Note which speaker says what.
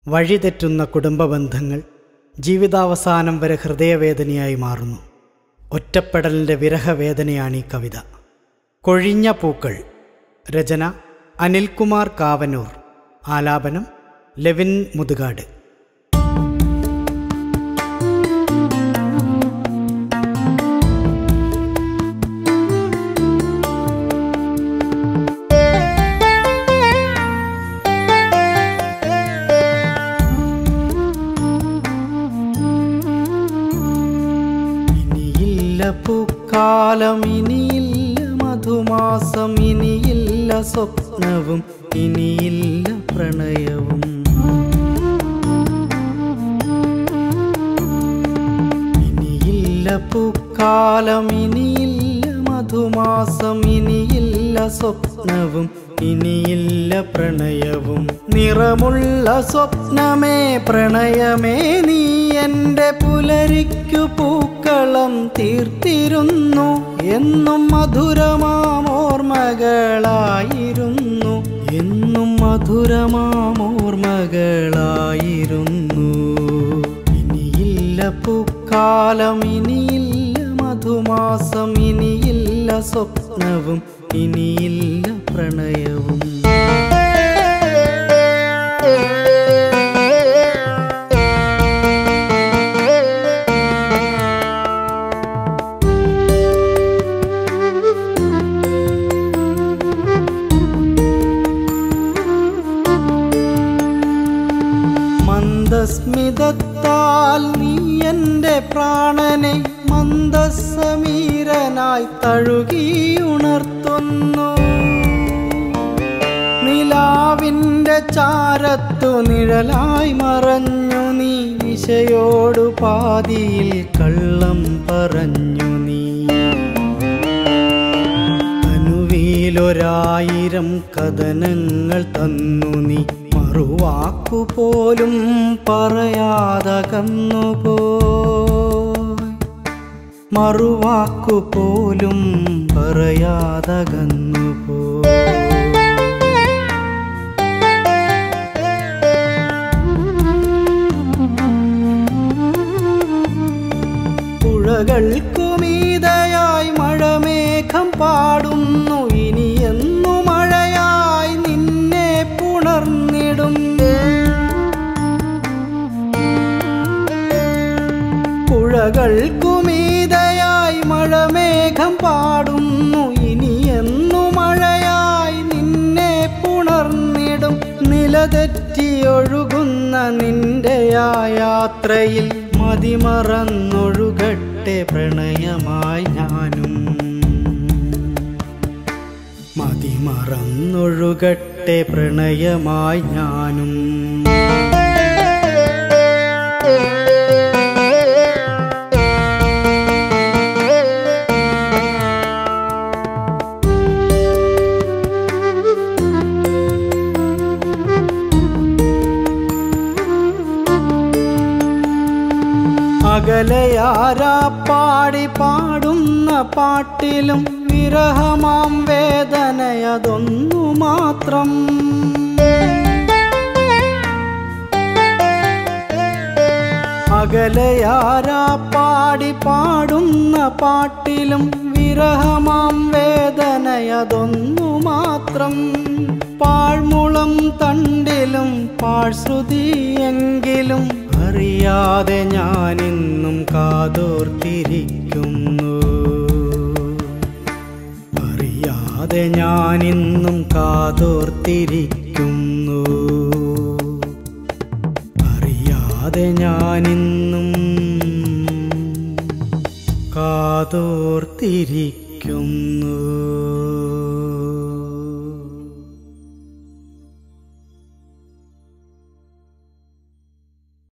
Speaker 1: വഴിതെറ്റുന്ന കുടുംബ ബന്ധങ്ങൾ ജീവിതാവസാനം വരെ ഹൃദയവേദനയായി മാറുന്നു ഒറ്റപ്പെടലിൻ്റെ വിരഹവേദനയാണ് ഈ കവിത കൊഴിഞ്ഞ പൂക്കൾ രചന അനിൽകുമാർ കാവനൂർ ആലാപനം ലെവിൻ മുതുകാട് ഇനിയില്ല പൂക്കാലം ഇനിയില്ല മധുമാസം ഇനിയില്ല സ്വപ്നവും ഇനിയില്ല പ്രണയവും ഇനിയില്ല പൂക്കാലം ഇനിയില്ല മധുമാസം ഇനിയില്ല സ്വപ്നവും ഇനിയില്ല പ്രണയവും നിറമുള്ള സ്വപ്നമേ പ്രണയമേ നീ എൻ്റെ പുലരിക്കു പൂക്കളം തീർത്തിരുന്നു എന്നും മധുരമാമോർമകളായിരുന്നു എന്നും മധുരമാമോർമകളായിരുന്നു ഇനിയില്ല പൂക്കാലം ഇനിയില്ല മധുമാസം ഇനിയില്ല സ്വപ്നവും ഇനിയില്ല പ്രണയവും മന്ദസ്മിതത്താൽ നീ എൻ്റെ പ്രാണനെ മന്ദസമീരനായി തഴുകി ഉണർത്തുന്നു നിലാവിൻ്റെ ചാരത്തു നിഴലായി മറഞ്ഞു നീ നിശയോടു പാതിയിൽ കള്ളം പറഞ്ഞു നീ അനുവിലൊരായിരം കഥനങ്ങൾ തന്നു നീ മറുവാക്കുപോലും പറയാതകന്നുപോയി മറുവാക്കുപോലും പറയാതകന്നുപോയി പുഴകൾക്കുമീതയായി മഴമേഘം പാടുന്നു ഇനി എന്നു മഴയായി നിന്നെ പുണർന്നിടും പുഴകൾക്കുമീതയായി മഴമേഘം പാടുന്നു ഇനി എന്നു മഴയായി നിന്നെ പുണർന്നിടും നിലതെറ്റിയൊഴുകുന്ന നിന്റെ ആ യാത്രയിൽ മതിമറന്നൊഴുകട്ടെ പ്രണയമായി ഞാനും മതിമറന്നൊഴുകട്ടെ പ്രണയമായി ഞാനും അകലയാരാ പാടി പാടുന്ന പാട്ടിലും വിരഹമാം വേദനയതൊന്നു മാത്രം അകലയാരാ പാടി പാടുന്ന പാട്ടിലും വിരഹമാം വേദനയതൊന്നു മാത്രം പാഴ്മുളം തണ്ടിലും പാഴ്ശ്രുതിയെങ്കിലും അറിയാതെ ഞാനിന്നും കാതോർത്തിരിക്കുന്നു അറിയാതെ ഞാനിന്നും കാതോർത്തിരിക്കുന്നു അറിയാതെ ഞാനിന്നും കാതോർത്തിരിക്കുന്നു